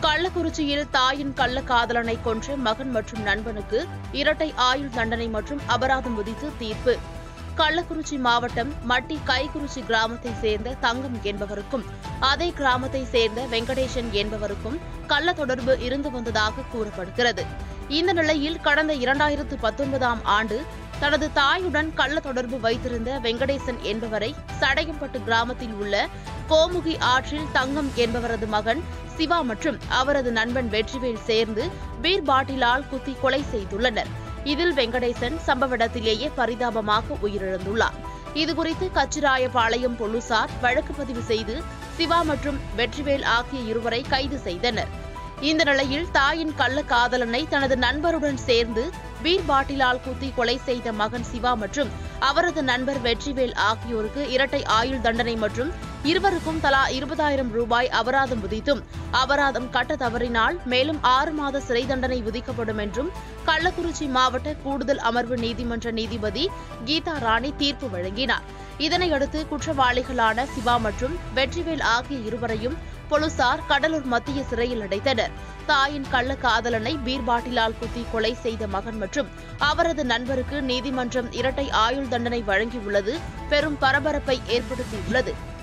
கள்ளக்குறிச்சியில் தாயின் கள்ள காதலனை கொன்ற மகன் மற்றும் நண்பனுக்கு இரட்டை ஆயுள் தண்டனை மற்றும் அபராதம் விதித்து தீர்ப்பு கள்ளக்குறிச்சி மாவட்டம் மட்டி கைக்குறிச்சி கிராமத்தை சேர்ந்த தங்கம் என்பவருக்கும் அதே கிராமத்தை சேர்ந்த வெங்கடேசன் என்பவருக்கும் கள்ள தொடர்பு இருந்து வந்ததாக கூறப்படுகிறது இந்த நிலையில் கடந்த இரண்டாயிரத்து பத்தொன்பதாம் ஆண்டு தனது தாயுடன் கள்ள தொடர்பு வைத்திருந்த வெங்கடேசன் என்பவரை சடையம்பட்டு கிராமத்தில் உள்ள கோமுகி ஆற்றில் தங்கம் என்பவரது மகன் சிவா மற்றும் அவரது நண்பன் வெற்றிவேல் சேர்ந்து பீர் பாட்டிலால் குத்தி கொலை செய்துள்ளனர் இதில் வெங்கடேசன் சம்பவ இடத்திலேயே பரிதாபமாக உயிரிழந்துள்ளார் இதுகுறித்து கச்சிராயபாளையம் போலீசார் வழக்கு பதிவு செய்து சிவா மற்றும் வெற்றிவேல் ஆகிய இருவரை கைது செய்தனர் இந்த நிலையில் தாயின் கள்ள காதலனை தனது நண்பருடன் சேர்ந்து பீர் பாட்டிலால் குத்தி கொலை செய்த மகன் சிவா மற்றும் அவரது நண்பர் வெற்றிவேல் ஆகியோருக்கு இரட்டை ஆயுள் தண்டனை மற்றும் இருவருக்கும் தலா இருபதாயிரம் ரூபாய் அபராதம் விதித்தும் அபராதம் கட்ட தவறினால் மேலும் ஆறு மாத சிறை தண்டனை விதிக்கப்படும் என்றும் கள்ளக்குறிச்சி மாவட்ட கூடுதல் அமர்வு நீதிமன்ற நீதிபதி கீதா ராணி தீர்ப்பு வழங்கினார் இதனையடுத்து குற்றவாளிகளான சிவா மற்றும் வெற்றிவேல் ஆகிய இருவரையும் போலீசார் கடலூர் மத்திய சிறையில் அடைத்தனர் தாயின் கள்ள காதலனை பீர் பாட்டிலால் குத்தி கொலை செய்த மகன் மற்றும் அவரது நண்பருக்கு நீதிமன்றம் இரட்டை ஆயுள் தண்டனை வழங்கியுள்ளது பெரும் பரபரப்பை ஏற்படுத்தியுள்ளது